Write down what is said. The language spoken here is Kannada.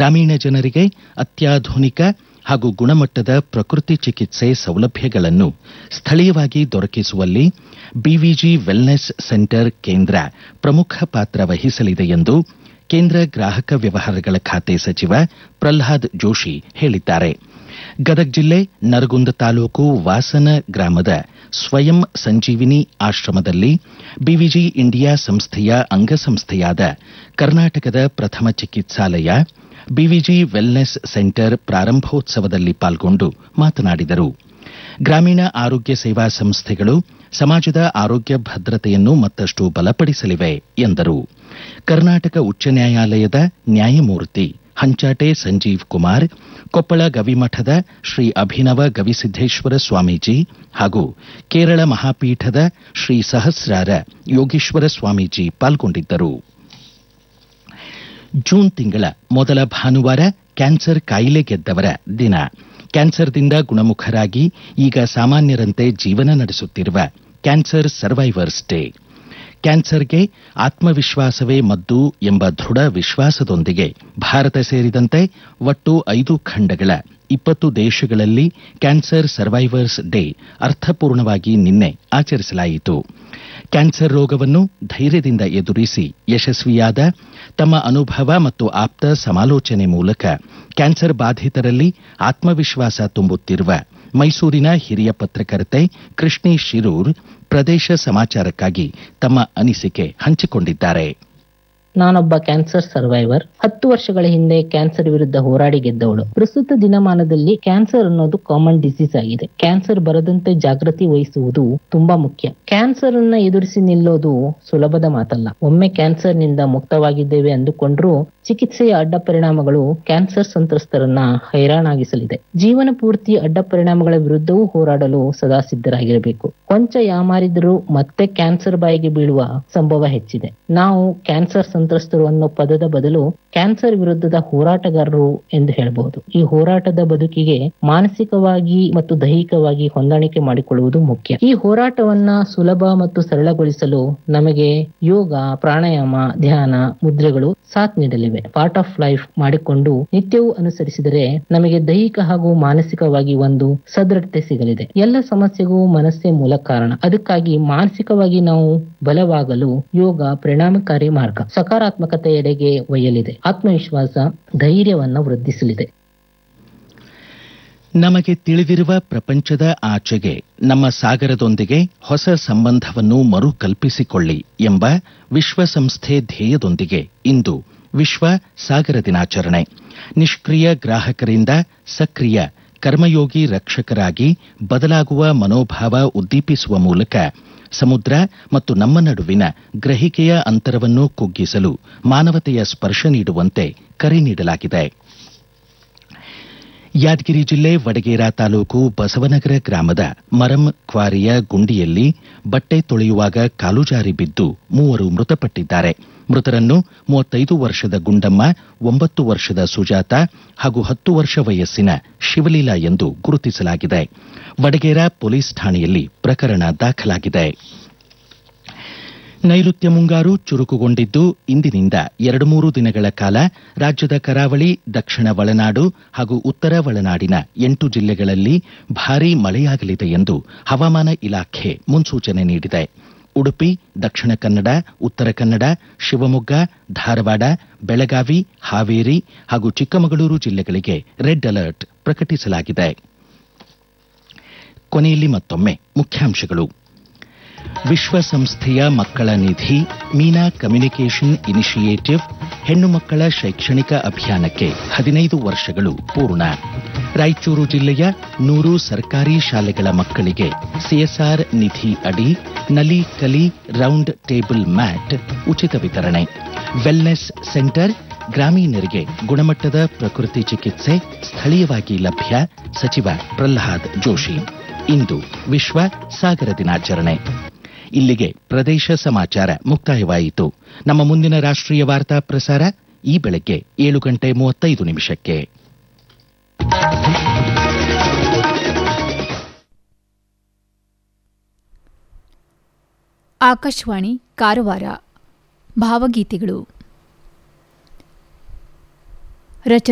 ಗ್ರಾಮೀಣ ಜನರಿಗೆ ಅತ್ಯಾಧುನಿಕ ಹಾಗೂ ಗುಣಮಟ್ಟದ ಪ್ರಕೃತಿ ಚಿಕಿತ್ಸೆ ಸೌಲಭ್ಯಗಳನ್ನು ಸ್ಥಳೀಯವಾಗಿ ದೊರಕಿಸುವಲ್ಲಿ ಬಿವಿಜಿ ವೆಲ್ನೆಸ್ ಸೆಂಟರ್ ಕೇಂದ್ರ ಪ್ರಮುಖ ಪಾತ್ರ ವಹಿಸಲಿದೆ ಎಂದು ಕೇಂದ್ರ ಗ್ರಾಹಕ ವ್ಯವಹಾರಗಳ ಖಾತೆ ಸಚಿವ ಪ್ರಲ್ಹಾದ್ ಜೋಶಿ ಹೇಳಿದ್ದಾರೆ ಗದಗ ಜಿಲ್ಲೆ ನರಗುಂದ ತಾಲೂಕು ವಾಸನ ಗ್ರಾಮದ ಸ್ವಯಂ ಸಂಜೀವಿನಿ ಆಶ್ರಮದಲ್ಲಿ ಬಿವಿಜಿ ಇಂಡಿಯಾ ಸಂಸ್ಥೆಯ ಅಂಗಸಂಸ್ಥೆಯಾದ ಕರ್ನಾಟಕದ ಪ್ರಥಮ ಚಿಕಿತ್ಸಾಲಯ ಬಿವಿಜಿ ವೆಲ್ನೆಸ್ ಸೆಂಟರ್ ಪ್ರಾರಂಭೋತ್ಸವದಲ್ಲಿ ಪಾಲ್ಗೊಂಡು ಮಾತನಾಡಿದರು ಗ್ರಾಮೀಣ ಆರೋಗ್ಯ ಸೇವಾ ಸಂಸ್ಥೆಗಳು ಸಮಾಜದ ಆರೋಗ್ಯ ಭದ್ರತೆಯನ್ನು ಮತ್ತಷ್ಟು ಬಲಪಡಿಸಲಿವೆ ಎಂದರು ಕರ್ನಾಟಕ ಉಚ್ಚ ನ್ಯಾಯಾಲಯದ ನ್ಯಾಯಮೂರ್ತಿ ಹಂಚಾಟೆ ಸಂಜೀವ್ ಕುಮಾರ್ ಕೊಪ್ಪಳ ಗವಿಮಠದ ಶ್ರೀ ಅಭಿನವ ಗವಿಸಿದ್ದೇಶ್ವರ ಸ್ವಾಮೀಜಿ ಹಾಗೂ ಕೇರಳ ಮಹಾಪೀಠದ ಶ್ರೀ ಸಹಸ್ರಾರ ಯೋಗೀಶ್ವರ ಸ್ವಾಮೀಜಿ ಪಾಲ್ಗೊಂಡಿದ್ದರು ಜೂನ್ ತಿಂಗಳ ಮೊದಲ ಭಾನುವಾರ ಕ್ಯಾನ್ಸರ್ ಕಾಯಿಲೆ ಗೆದ್ದವರ ದಿನ ಕ್ಯಾನ್ಸರ್ದಿಂದ ಗುಣಮುಖರಾಗಿ ಈಗ ಸಾಮಾನ್ಯರಂತೆ ಜೀವನ ನಡೆಸುತ್ತಿರುವ ಕ್ಯಾನ್ಸರ್ ಸರ್ವೈವರ್ಸ್ ಡೇ ಕ್ಯಾನ್ಸರ್ಗೆ ಆತ್ಮವಿಶ್ವಾಸವೇ ಮದ್ದು ಎಂಬ ದೃಢ ವಿಶ್ವಾಸದೊಂದಿಗೆ ಭಾರತ ಸೇರಿದಂತೆ ಒಟ್ಟು ಐದು ಖಂಡಗಳ ಇಪ್ಪತ್ತು ದೇಶಗಳಲ್ಲಿ ಕ್ಯಾನ್ಸರ್ ಸರ್ವೈವರ್ಸ್ ಡೇ ಅರ್ಥಪೂರ್ಣವಾಗಿ ನಿನ್ನೆ ಆಚರಿಸಲಾಯಿತು ಕ್ಯಾನ್ಸರ್ ರೋಗವನ್ನು ಧೈರ್ಯದಿಂದ ಎದುರಿಸಿ ಯಶಸ್ವಿಯಾದ ತಮ್ಮ ಅನುಭವ ಮತ್ತು ಆಪ್ತ ಸಮಾಲೋಚನೆ ಮೂಲಕ ಕ್ಯಾನ್ಸರ್ ಬಾಧಿತರಲ್ಲಿ ಆತ್ಮವಿಶ್ವಾಸ ತುಂಬುತ್ತಿರುವ ಮೈಸೂರಿನ ಹಿರಿಯ ಪತ್ರಕರ್ತೆ ಕೃಷ್ಣಿ ಶಿರೂರ್ ಪ್ರದೇಶ ಸಮಾಚಾರಕ್ಕಾಗಿ ತಮ್ಮ ಅನಿಸಿಕೆ ಹಂಚಿಕೊಂಡಿದ್ದಾರೆ ನಾನೊಬ್ಬ ಕ್ಯಾನ್ಸರ್ ಸರ್ವೈವರ್ ಹತ್ತು ವರ್ಷಗಳ ಹಿಂದೆ ಕ್ಯಾನ್ಸರ್ ವಿರುದ್ಧ ಹೋರಾಡಿ ಗೆದ್ದವಳು ಪ್ರಸ್ತುತ ದಿನಮಾನದಲ್ಲಿ ಕ್ಯಾನ್ಸರ್ ಅನ್ನೋದು ಕಾಮನ್ ಡಿಸೀಸ್ ಆಗಿದೆ ಕ್ಯಾನ್ಸರ್ ಬರದಂತೆ ಜಾಗೃತಿ ವಹಿಸುವುದು ತುಂಬಾ ಮುಖ್ಯ ಕ್ಯಾನ್ಸರ್ ಅನ್ನ ಎದುರಿಸಿ ನಿಲ್ಲೋದು ಸುಲಭದ ಮಾತಲ್ಲ ಒಮ್ಮೆ ಕ್ಯಾನ್ಸರ್ ನಿಂದ ಮುಕ್ತವಾಗಿದ್ದೇವೆ ಅಂದುಕೊಂಡ್ರೂ ಚಿಕಿತ್ಸೆಯ ಅಡ್ಡ ಪರಿಣಾಮಗಳು ಕ್ಯಾನ್ಸರ್ ಸಂತ್ರಸ್ತರನ್ನ ಹೈರಾಣಾಗಿಸಲಿದೆ ಜೀವನ ಪೂರ್ತಿ ಅಡ್ಡ ಪರಿಣಾಮಗಳ ವಿರುದ್ಧವೂ ಹೋರಾಡಲು ಸದಾ ಸಿದ್ಧರಾಗಿರಬೇಕು ಕೊಂಚ ಯಾಮಾರಿದರೂ ಮತ್ತೆ ಕ್ಯಾನ್ಸರ್ ಬಾಯಿಗೆ ಬೀಳುವ ಸಂಭವ ಹೆಚ್ಚಿದೆ ನಾವು ಕ್ಯಾನ್ಸರ್ ಸಂತ್ರಸ್ತರು ಅನ್ನೋ ಪದದ ಬದಲು ಕ್ಯಾನ್ಸರ್ ವಿರುದ್ಧದ ಹೋರಾಟಗಾರರು ಎಂದು ಹೇಳಬಹುದು ಈ ಹೋರಾಟದ ಬದುಕಿಗೆ ಮಾನಸಿಕವಾಗಿ ಮತ್ತು ದೈಹಿಕವಾಗಿ ಹೊಂದಾಣಿಕೆ ಮಾಡಿಕೊಳ್ಳುವುದು ಮುಖ್ಯ ಈ ಹೋರಾಟವನ್ನ ಸುಲಭ ಮತ್ತು ಸರಳಗೊಳಿಸಲು ನಮಗೆ ಯೋಗ ಪ್ರಾಣಾಯಾಮ ಧ್ಯಾನ ಮುದ್ರೆಗಳು ಸಾಥ್ ನೀಡಲಿವೆ ಪಾರ್ಟ್ ಆಫ್ ಲೈಫ್ ಮಾಡಿಕೊಂಡು ನಿತ್ಯವೂ ಅನುಸರಿಸಿದರೆ ನಮಗೆ ದೈಹಿಕ ಹಾಗೂ ಮಾನಸಿಕವಾಗಿ ಒಂದು ಸದೃಢತೆ ಸಿಗಲಿದೆ ಎಲ್ಲ ಸಮಸ್ಯೆಗೂ ಮನಸ್ಸೇ ಮೂಲ ಕಾರಣ ಅದಕ್ಕಾಗಿ ಮಾನಸಿಕವಾಗಿ ನಾವು ಬಲವಾಗಲು ಯೋಗ ಪರಿಣಾಮಕಾರಿ ಮಾರ್ಗ ಸಕಾರಾತ್ಮಕತೆಯೆಡೆಗೆ ಒಯ್ಯಲಿದೆ ಆತ್ಮವಿಶ್ವಾಸ ಧೈರ್ಯವನ್ನ ವೃದ್ಧಿಸಲಿದೆ ನಮಗೆ ತಿಳಿದಿರುವ ಪ್ರಪಂಚದ ಆಚೆಗೆ ನಮ್ಮ ಸಾಗರದೊಂದಿಗೆ ಹೊಸ ಸಂಬಂಧವನ್ನು ಮರುಕಲ್ಪಿಸಿಕೊಳ್ಳಿ ಎಂಬ ವಿಶ್ವಸಂಸ್ಥೆ ಧ್ಯೇಯದೊಂದಿಗೆ ಇಂದು ವಿಶ್ವ ಸಾಗರ ದಿನಾಚರಣೆ ನಿಷ್ಕ್ರಿಯ ಗ್ರಾಹಕರಿಂದ ಸಕ್ರಿಯ ಕರ್ಮಯೋಗಿ ರಕ್ಷಕರಾಗಿ ಬದಲಾಗುವ ಮನೋಭಾವ ಉದ್ದೀಪಿಸುವ ಮೂಲಕ ಸಮುದ್ರ ಮತ್ತು ನಮ್ಮ ನಡುವಿನ ಗ್ರಹಿಕೆಯ ಅಂತರವನ್ನು ಕುಗ್ಗಿಸಲು ಮಾನವತೆಯ ಸ್ಪರ್ಶ ನೀಡುವಂತೆ ಕರೆ ನೀಡಲಾಗಿದೆ ಯಾದಗಿರಿ ಜಿಲ್ಲೆ ವಡಗೇರಾ ತಾಲೂಕು ಬಸವನಗರ ಗ್ರಾಮದ ಮರಂ ಕ್ವಾರಿಯ ಗುಂಡಿಯಲ್ಲಿ ಬಟ್ಟೆ ತೊಳೆಯುವಾಗ ಕಾಲು ಜಾರಿ ಬಿದ್ದು ಮೂವರು ಮೃತಪಟ್ಟಿದ್ದಾರೆ ಮೃತರನ್ನು ಮೂವತ್ತೈದು ವರ್ಷದ ಗುಂಡಮ್ಮ ಒಂಬತ್ತು ವರ್ಷದ ಸುಜಾತ ಹಾಗೂ ಹತ್ತು ವರ್ಷ ವಯಸ್ಸಿನ ಶಿವಲೀಲಾ ಎಂದು ಗುರುತಿಸಲಾಗಿದೆ ವಡಗೇರಾ ಪೊಲೀಸ್ ಠಾಣೆಯಲ್ಲಿ ಪ್ರಕರಣ ದಾಖಲಾಗಿದೆ ನೈಋತ್ಯ ಮುಂಗಾರು ಚುರುಕುಗೊಂಡಿದ್ದು ಇಂದಿನಿಂದ ಎರಡು ಮೂರು ದಿನಗಳ ಕಾಲ ರಾಜ್ಯದ ಕರಾವಳಿ ದಕ್ಷಿಣ ಒಳನಾಡು ಹಾಗೂ ಉತ್ತರ ಒಳನಾಡಿನ ಎಂಟು ಜಿಲ್ಲೆಗಳಲ್ಲಿ ಭಾರೀ ಮಳೆಯಾಗಲಿದೆ ಎಂದು ಹವಾಮಾನ ಇಲಾಖೆ ಮುನ್ಸೂಚನೆ ನೀಡಿದೆ ಉಡುಪಿ ದಕ್ಷಿಣ ಕನ್ನಡ ಉತ್ತರ ಕನ್ನಡ ಶಿವಮೊಗ್ಗ ಧಾರವಾಡ ಬೆಳಗಾವಿ ಹಾವೇರಿ ಹಾಗೂ ಚಿಕ್ಕಮಗಳೂರು ಜಿಲ್ಲೆಗಳಿಗೆ ರೆಡ್ ಅಲರ್ಟ್ ಪ್ರಕಟಿಸಲಾಗಿದೆ ಕೊನೆಯಲ್ಲಿ ಮತ್ತೊಮ್ಮೆ ಮುಖ್ಯಾಂಶಗಳು ವಿಶ್ವಸಂಸ್ಥೆಯ ಮಕ್ಕಳ ನಿಧಿ ಮೀನಾ ಕಮ್ಯುನಿಕೇಷನ್ ಇನಿಷಿಯೇಟಿವ್ ಹೆಣ್ಣು ಮಕ್ಕಳ ಶೈಕ್ಷಣಿಕ ಅಭಿಯಾನಕ್ಕೆ ಹದಿನೈದು ವರ್ಷಗಳು ಪೂರ್ಣ ರಾಯಚೂರು ಜಿಲ್ಲೆಯ ನೂರು ಸರ್ಕಾರಿ ಶಾಲೆಗಳ ಮಕ್ಕಳಿಗೆ ಸಿಎಸ್ಆರ್ ನಿಧಿ ಅಡಿ ನಲಿ ಕಲಿ ರೌಂಡ್ ಟೇಬಲ್ ಮ್ಯಾಟ್ ಉಚಿತ ವಿತರಣೆ ವೆಲ್ನೆಸ್ ಸೆಂಟರ್ ಗ್ರಾಮೀಣರಿಗೆ ಗುಣಮಟ್ಟದ ಪ್ರಕೃತಿ ಚಿಕಿತ್ಸೆ ಸ್ಥಳೀಯವಾಗಿ ಲಭ್ಯ ಸಚಿವ ಪ್ರಹ್ಲಾದ್ ಜೋಶಿ ಇಂದು ವಿಶ್ವ ಸಾಗರ ದಿನಾಚರಣೆ ಇಲ್ಲಿಗೆ ಪ್ರದೇಶ ಸಮಾಚಾರ ಮುಕ್ತಾಯವಾಯಿತು ನಮ್ಮ ಮುಂದಿನ ರಾಷ್ಟ್ರೀಯ ವಾರ್ತಾ ಪ್ರಸಾರ ಈ ಬೆಳಗ್ಗೆ ಏಳು ಗಂಟೆ ಮೂವತ್ತೈದು ನಿಮಿಷಕ್ಕೆ ಆಕಾಶವಾಣಿ ಕಾರವಾರ ಭಾವಗೀತೆಗಳು ರಚನೆ